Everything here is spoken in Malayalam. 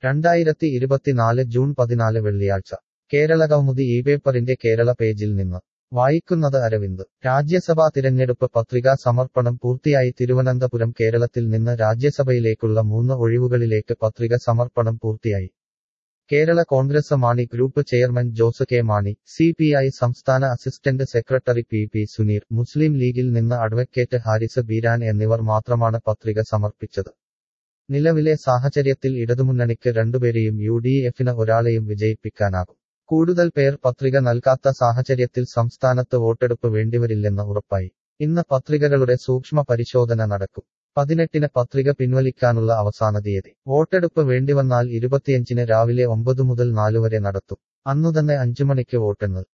രണ്ടായിരത്തി ഇരുപത്തിനാല് ജൂൺ പതിനാല് വെള്ളിയാഴ്ച കേരളകൗമുദി ഈ പേപ്പറിന്റെ കേരള പേജിൽ നിന്ന് വായിക്കുന്നത് അരവിന്ദ് രാജ്യസഭാ തിരഞ്ഞെടുപ്പ് പത്രികാ സമർപ്പണം പൂർത്തിയായി തിരുവനന്തപുരം കേരളത്തിൽ നിന്ന് രാജ്യസഭയിലേക്കുള്ള മൂന്ന് ഒഴിവുകളിലേക്ക് പത്രിക സമർപ്പണം പൂർത്തിയായി Kerala Congress Mani group chairman Jose K Mani C P I സംസ്ഥാന assistant secretary P P Suneer Muslim ലീഗിൽ നിന്ന് അഡ്വക്കേറ്റ് ഹാരിസ് ബീരാൻ എന്നിവർ മാത്രമാണ് പത്രിക സമർപ്പിച്ചത് നിലവിലെ സാഹചര്യത്തിൽ ഇടതുമുന്നണിക്ക് രണ്ടുപേരെയും യു ഡി എഫിന് ഒരാളെയും വിജയിപ്പിക്കാനാകും കൂടുതൽ പേർ പത്രിക നൽകാത്ത സാഹചര്യത്തിൽ സംസ്ഥാനത്ത് വോട്ടെടുപ്പ് വേണ്ടിവരില്ലെന്ന് ഉറപ്പായി ഇന്ന് പത്രികകളുടെ സൂക്ഷ്മ പരിശോധന നടക്കും പതിനെട്ടിന് പത്രിക പിൻവലിക്കാനുള്ള അവസാന തീയതി വോട്ടെടുപ്പ് വേണ്ടിവന്നാൽ ഇരുപത്തിയഞ്ചിന് രാവിലെ ഒമ്പത് മുതൽ നാലു വരെ നടത്തും അന്നുതന്നെ അഞ്ചു മണിക്ക് വോട്ടെണ്ണൽ